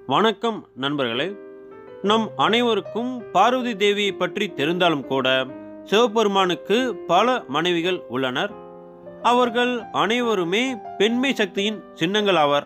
வணக்கம் நண்பர்களே நம் அனைவருக்கும் பார்வதி தேவியை பற்றி தெரிந்தாலும் கூட சிவபெருமானுக்கு பல மனைவிகள் உள்ளனர் அவர்கள் அனைவருமே பெண்மை சக்தியின் சின்னங்கள் ஆவர்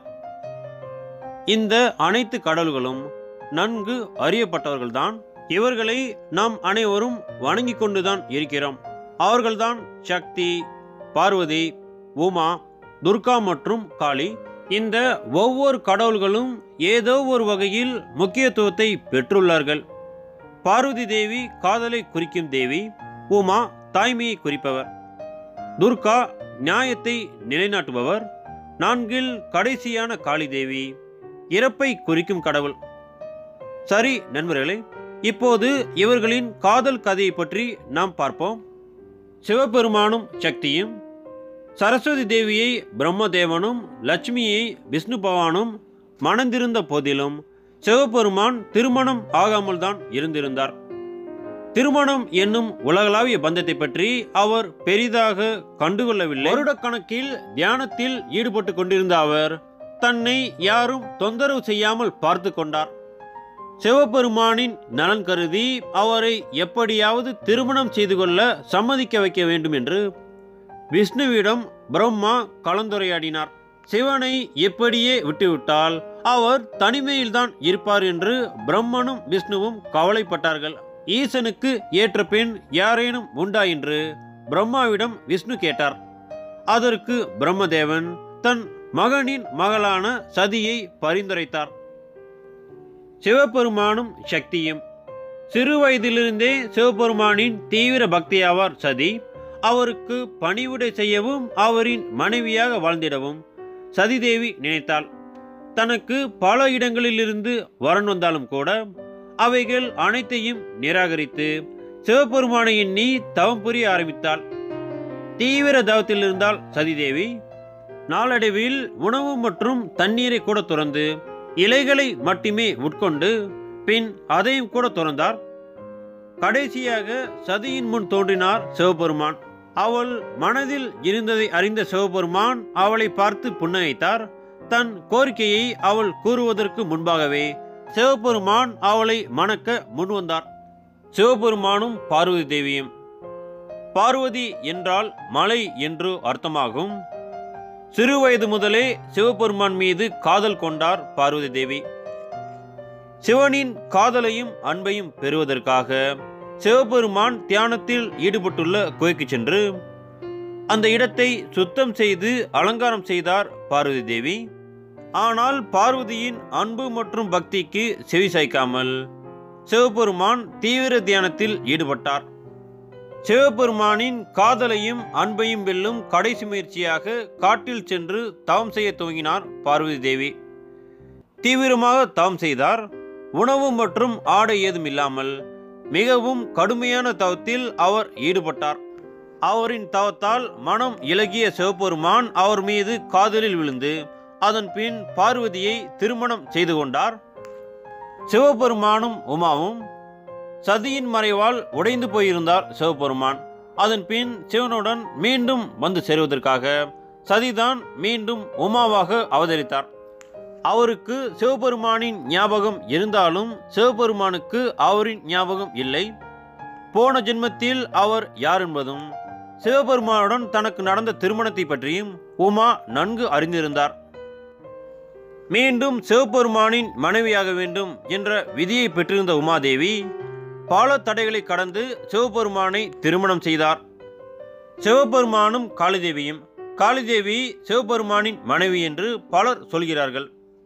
இந்த அனைத்து கடவுள்களும் நன்கு அறியப்பட்டவர்கள்தான் இவர்களை நாம் அனைவரும் வணங்கிக் கொண்டுதான் இருக்கிறோம் அவர்கள்தான் சக்தி பார்வதி உமா துர்கா மற்றும் காளி இந்த ஒவ்வொரு கடவுள்களும் ஏதோ ஒரு வகையில் முக்கியத்துவத்தை பெற்றுள்ளார்கள் பார்வதி தேவி காதலை குறிக்கும் தேவி உமா தாய்மையை குறிப்பவர் துர்கா நியாயத்தை நிலைநாட்டுபவர் நான்கில் கடைசியான காளி தேவி இறப்பை குறிக்கும் கடவுள் சரி நண்பர்களே இப்போது இவர்களின் காதல் கதையை பற்றி நாம் பார்ப்போம் சிவபெருமானும் சக்தியும் சரஸ்வதி தேவியை பிரம்மதேவனும் லட்சுமியை விஷ்ணு பகவானும் மணந்திருந்த போதிலும் சிவபெருமான் திருமணம் ஆகாமல் தான் இருந்திருந்தார் திருமணம் என்னும் உலகளாவிய பந்தத்தை பற்றி அவர் பெரிதாக கண்டுகொள்ளவில்லை வருடக்கணக்கில் தியானத்தில் ஈடுபட்டு கொண்டிருந்த அவர் தன்னை யாரும் தொந்தரவு செய்யாமல் பார்த்து கொண்டார் சிவபெருமானின் நலன் கருதி அவரை எப்படியாவது திருமணம் செய்து கொள்ள சம்மதிக்க வைக்க வேண்டும் என்று விஷ்ணுவிடம் பிரம்மா கலந்துரையாடினார் சிவனை எப்படியே விட்டுவிட்டால் அவர் தனிமையில்தான் இருப்பார் என்று பிரம்மனும் விஷ்ணுவும் கவலைப்பட்டார்கள் ஈசனுக்கு ஏற்ற பெண் யாரேனும் உண்டா என்று பிரம்மாவிடம் விஷ்ணு கேட்டார் அதற்கு பிரம்மதேவன் தன் மகனின் மகளான சதியை பரிந்துரைத்தார் சிவபெருமானும் சக்தியும் சிறு வயதிலிருந்தே சிவபெருமானின் தீவிர பக்தியாவார் சதி அவருக்கு பணிவிடை செய்யவும் அவரின் மனைவியாக வாழ்ந்திடவும் சதிதேவி நினைத்தாள் தனக்கு பல இடங்களிலிருந்து வரன் வந்தாலும் கூட அவைகள் அனைத்தையும் நிராகரித்து சிவபெருமானை எண்ணி தவம் புரிய ஆரம்பித்தாள் தீவிர தவத்தில் இருந்தால் சதிதேவி நாளடைவில் உணவு மற்றும் தண்ணீரை கூட துறந்து இலைகளை மட்டுமே உட்கொண்டு பின் அதையும் கூட துறந்தார் கடைசியாக சதியின் முன் தோன்றினார் சிவபெருமான் அவள் மனதில் இருந்ததை அறிந்த சிவபெருமான் அவளை பார்த்து புன்னகைத்தார் தன் கோரிக்கையை அவள் கூறுவதற்கு முன்பாகவே சிவபெருமான் அவளை மணக்க முன்வந்தார் சிவபெருமானும் பார்வதி தேவியும் பார்வதி என்றால் மலை என்று அர்த்தமாகும் சிறுவயது முதலே சிவபெருமான் மீது காதல் கொண்டார் பார்வதி தேவி சிவனின் காதலையும் அன்பையும் பெறுவதற்காக சிவபெருமான் தியானத்தில் ஈடுபட்டுள்ள குகைக்கு சென்று அந்த இடத்தை சுத்தம் செய்து அலங்காரம் செய்தார் பார்வதி தேவி ஆனால் பார்வதியின் அன்பு மற்றும் பக்திக்கு செவி சாய்க்காமல் சிவபெருமான் தீவிர தியானத்தில் ஈடுபட்டார் சிவபெருமானின் காதலையும் அன்பையும் வெல்லும் கடைசி முயற்சியாக காட்டில் சென்று தவம் செய்ய துவங்கினார் பார்வதி தேவி தீவிரமாக தவம் செய்தார் உணவு மற்றும் ஆடை ஏதும் இல்லாமல் மிகவும் கடுமையான தவத்தில் அவர் ஈடுபட்டார் அவரின் தவத்தால் மனம் இலகிய சிவபெருமான் அவர் மீது காதலில் விழுந்து அதன் பின் பார்வதியை திருமணம் செய்து கொண்டார் சிவபெருமானும் உமாவும் சதியின் மறைவால் உடைந்து போயிருந்தார் சிவபெருமான் அதன் பின் சிவனுடன் மீண்டும் வந்து சேருவதற்காக சதிதான் மீண்டும் உமாவாக அவதரித்தார் அவருக்கு சிவபெருமானின் ஞாபகம் இருந்தாலும் சிவபெருமானுக்கு அவரின் ஞாபகம் இல்லை போன ஜென்மத்தில் அவர் யார் என்பதும் சிவபெருமானுடன் தனக்கு நடந்த திருமணத்தை பற்றியும் உமா நன்கு அறிந்திருந்தார் மீண்டும் சிவபெருமானின் மனைவியாக வேண்டும் என்ற விதியை பெற்றிருந்த உமாதேவி பல தடைகளை கடந்து சிவபெருமானை திருமணம் செய்தார் சிவபெருமானும் காளிதேவியும் காளிதேவி சிவபெருமானின் மனைவி என்று பலர் சொல்கிறார்கள்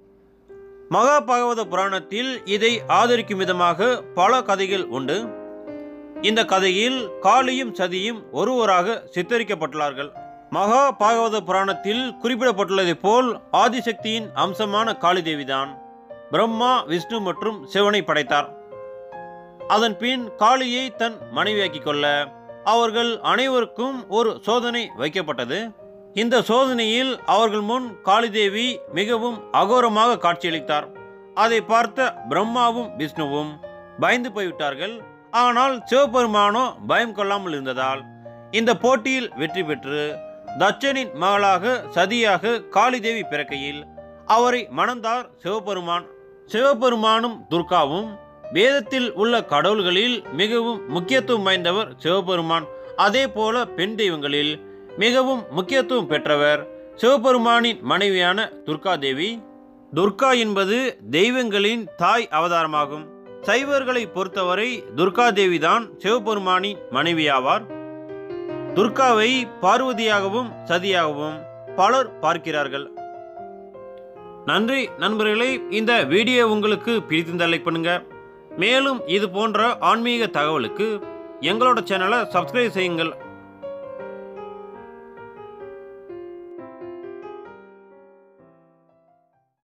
மகாபாகவத புராணத்தில் இதை ஆதரிக்கும் விதமாக பல கதைகள் உண்டு இந்த கதையில் காளியும் சதியும் ஒருவராக சித்தரிக்கப்பட்டுள்ளார்கள் மகா பாகவத புராணத்தில் குறிப்பிடப்பட்டுள்ளதைப் போல் ஆதிசக்தியின் அம்சமான காளிதேவிதான் பிரம்மா விஷ்ணு மற்றும் சிவனை படைத்தார் அதன் பின் காளியை தன் மனைவியாக்கிக் கொள்ள அவர்கள் அனைவருக்கும் ஒரு சோதனை வைக்கப்பட்டது இந்த சோதனையில் அவர்கள் முன் காளிதேவி மிகவும் அகோரமாக காட்சியளித்தார் அதை பார்த்த பிரம்மாவும் விஷ்ணுவும் பயந்து போய்விட்டார்கள் ஆனால் சிவபெருமானோ பயம் கொள்ளாமல் இருந்ததால் இந்த போட்டியில் வெற்றி பெற்று தட்சனின் மகளாக சதியாக காளிதேவி பிறக்கையில் அவரை மணந்தார் சிவபெருமான் சிவபெருமானும் துர்காவும் வேதத்தில் உள்ள கடவுள்களில் மிகவும் முக்கியத்துவம் வாய்ந்தவர் சிவபெருமான் அதே போல பெண் தெய்வங்களில் மிகவும் முக்கியத்துவம் பெற்றவர் சிவபெருமானின் மனைவியான துர்கா தேவி துர்கா என்பது தெய்வங்களின் தாய் அவதாரமாகும் சைவர்களை பொறுத்தவரை துர்கா தேவி தான் சிவபெருமானின் மனைவியாவார் துர்காவை பார்வதியாகவும் சதியாகவும் பலர் பார்க்கிறார்கள் நன்றி நண்பர்களே இந்த வீடியோ உங்களுக்கு பிடித்திருந்தால் லைக் பண்ணுங்க மேலும் இது போன்ற ஆன்மீக தகவலுக்கு எங்களோட சேனலை சப்ஸ்கிரைப் செய்யுங்கள்